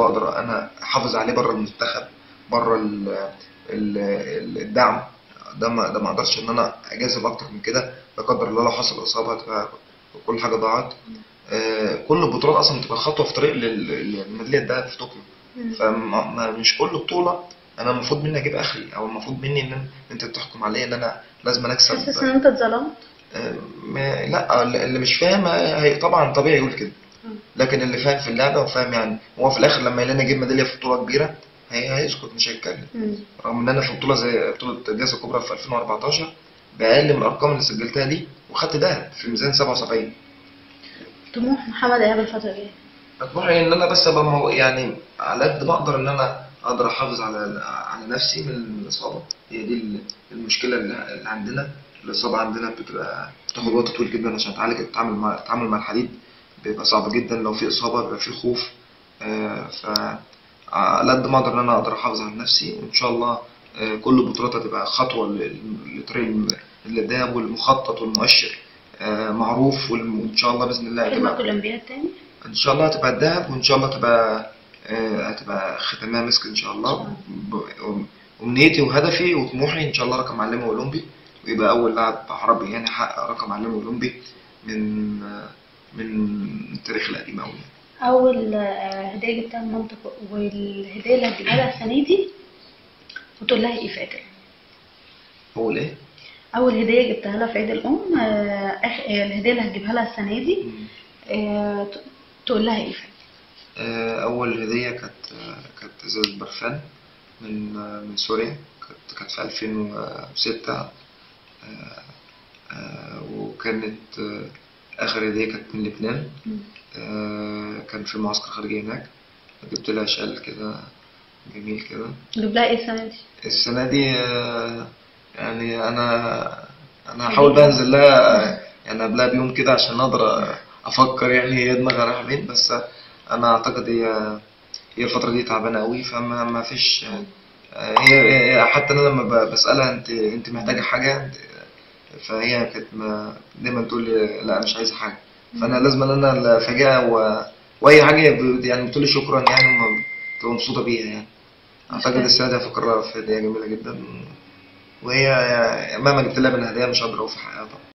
مستوى اقدر انا احافظ عليه بره المنتخب بره ال- ال- ال- الدعم ده ما ده ما اقدرش ان انا اجازف اكتر من كده لا قدر الله لو حصل اصابه تبقى كل حاجه ضاعت آه، كل البطولات اصلا بتبقى خطوه في طريق لل- للميداليه الذهب في طوكيو فمش كل بطوله انا المفروض مني اجيب اخري او المفروض مني ان انت تحكم عليا ان انا لازم اكسب حاسس ان انت اتظلمت آه، ما- لا اللي مش فاهم آه، هي طبعا طبيعي يقول كده مم. لكن اللي فاهم في اللعبه وفاهم يعني هو في الاخر لما يلاقيني اجيب ميداليه في بطوله كبيره هي هيسكت مش هيتكلم مم. رغم ان انا في بطوله زي بطوله الجائزه الكبرى في 2014 باقل من الارقام اللي سجلتها دي وخدت دهب في ميزان 77 طموح محمد ايهاب الفتره الجايه طموحي ان انا بس ابقى مو- يعني على قد ما اقدر ان انا اقدر احافظ على على نفسي من الاصابه هي دي ال- المشكله اللي اللي عندنا الاصابه عندنا بتبقى بتاخد وقت طويل جدا عشان تعالج التعامل مع التعامل مع الحديد بيبقى صعب جدا لو في اصابه بيبقى في خوف آه، ف على قد ما اقدر ان انا اقدر احافظ على نفسي وان شاء الله آه، كل البطولات هتبقى خطوه ل- لطريق الم- الذهب والمخطط والمؤشر آه، معروف وان شاء الله باذن الله حلمك هتبقى اولمبياد تاني ان شاء الله هتبقى الذهب وان شاء الله تبقى آه، هتبقى ختامها مسك ان شاء الله ب- امنيتي وهدفي وطموحي ان شاء الله رقم عالمي اولمبي ويبقى اول لاعب عربي يعني حقق رقم عالمي اولمبي من آه، من التاريخ القديم قوي اول آه، هديه جبتها من مامتك والهديه اللي هتجيبها لها السنه دي وتقول لها ايه في عيد الام اول ايه؟ اول هديه جبتها لها في عيد الام آه، آخ- آه، الهديه اللي هتجيبها لها السنه دي آه، ت- تقول لها ايه في عيد آه، اول هديه كانت آه، كانت ازازه برفان من آه، من سوريا كانت كانت في 2006 آه، آه، وكانت آه، اخر هديه كانت من لبنان مم. آه، كان في معسكر خارجي هناك جبت لها شال كده جميل كده جيب لها ايه السنه دي السنة دي آه، يعني أنا أنا هحاول بقى أنزل لها يعني قبلها بيوم كده عشان أقدر أفكر يعني هي دماغها رايحة فين بس أنا أعتقد هي هي الفترة دي تعبانة أوي فما ما فيش آه، هي هي- حتى أنا لما ب- بسألها أنت أنت محتاجة حاجة فهي كانت ما- دايما تقول لي لا مش عايزة حاجة فأنا لازم إن أنا اللي أفاجئها و... وأي حاجة ب- يعني بتقول لي شكرا يعني وما- تبقى مبسوطة بيها يعني أعتقد السنة دي هفكرها في هدية جميلة جدا وهي مهما جبت لها من هدايا مش هقدر أوفي حقها طبعا